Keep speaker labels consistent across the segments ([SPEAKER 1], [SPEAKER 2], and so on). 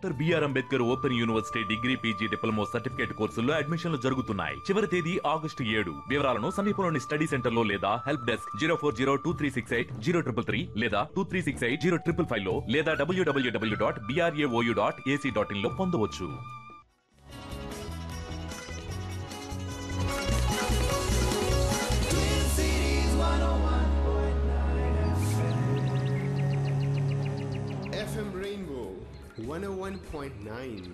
[SPEAKER 1] Doctor BR Ambedkar open university degree PG diploma certificate కోర్సుల్లో అడ్మిషన్లు జరుగుతున్నాయి చివరి తేదీ ఆగస్టు ఏడు వివరాలను సమీపంలోని స్టడీ సెంటర్ లో లేదా help desk zero four zero two three six eight zero triple three లేదా two three six eight zero triple five లో లేదా డబ్ల్యూడబ్ల్యూడబ్ల్యూ dot BRAOU dot AC dot in లో పొందవచ్చు
[SPEAKER 2] FM Rainbow 101.9.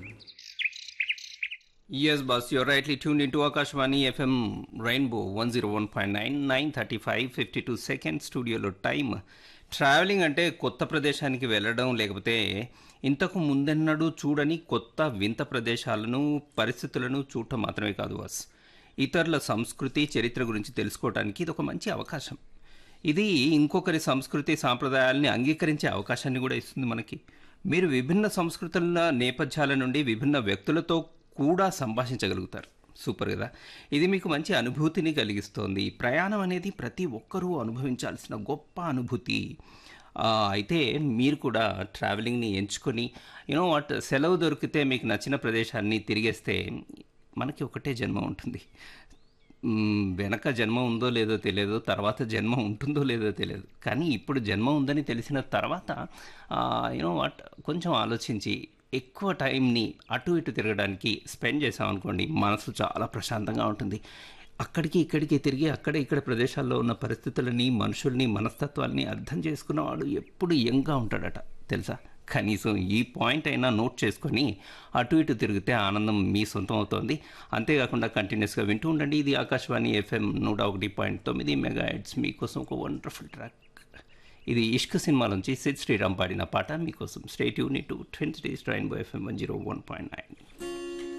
[SPEAKER 3] Yes, boss, you're rightly tuned into Akashvani FM Rainbow 101.9, 9:35, 52 seconds స్టూడియోలో time travelling అంటే కొత్త ప్రదేశానికి వెళ్ళడం లేకపోతే ఇంతకు ముందెన్నడూ చూడని కొత్త వింత ప్రదేశాలను పరిస్థితులను చూడటం మాత్రమే కాదు బాస్ ఇతరుల సంస్కృతి చరిత్ర గురించి తెలుసుకోవడానికి ఇది ఒక మంచి అవకాశం ఇది ఇంకొకరి సంస్కృతి సాంప్రదాయాల్ని అంగీకరించే అవకాశాన్ని కూడా ఇస్తుంది మనకి మీరు విభిన్న సంస్కృతుల నేపథ్యాల నుండి విభిన్న వ్యక్తులతో కూడా సంభాషించగలుగుతారు సూపర్ కదా ఇది మీకు మంచి అనుభూతిని కలిగిస్తోంది ప్రయాణం అనేది ప్రతి ఒక్కరూ అనుభవించాల్సిన గొప్ప అనుభూతి ఆ, అయితే మీరు కూడా ట్రావెలింగ్ని ఎంచుకొని యూనో వాట్ సెలవు దొరికితే మీకు నచ్చిన ప్రదేశాన్ని తిరిగేస్తే మనకి ఒకటే జన్మ ఉంటుంది మ్మ్, వెనక జన్మ ఉందో లేదో తెలియదు తర్వాత జన్మ ఉంటుందో లేదో తెలియదు కానీ ఇప్పుడు జన్మ ఉందని తెలిసిన తర్వాత యూనో వాట్ కొంచెం ఆలోచించి ఎక్కువ టైంని అటు ఇటు తిరగడానికి స్పెండ్ చేసామనుకోండి మనసు చాలా ప్రశాంతంగా ఉంటుంది అక్కడికి ఇక్కడికి తిరిగి అక్కడ ఇక్కడ ప్రదేశాల్లో ఉన్న పరిస్థితులని మనుషుల్ని మనస్తత్వాల్ని అర్థం చేసుకున్నవాడు ఎప్పుడు యంగ్గా ఉంటాడట తెలుసా కనీసం ఈ పాయింట్ అయినా నోట్ చేసుకొని అటు ఇటు తిరిగితే ఆనందం మీ సొంతం అవుతోంది అంతేకాకుండా కంటిన్యూస్గా వింటూ ఉండండి ఇది ఆకాశవాణి ఎఫ్ఎం నూట ఒకటి పాయింట్ తొమ్మిది మెగా హెడ్స్ మీకోసం ఒక వండర్ఫుల్ ట్రాక్ ఇది ఇష్క్ సినిమా నుంచి సిద్ శ్రీరామ్ పాడిన పాట మీకోసం state unit twenty days train by FM one zero one point nine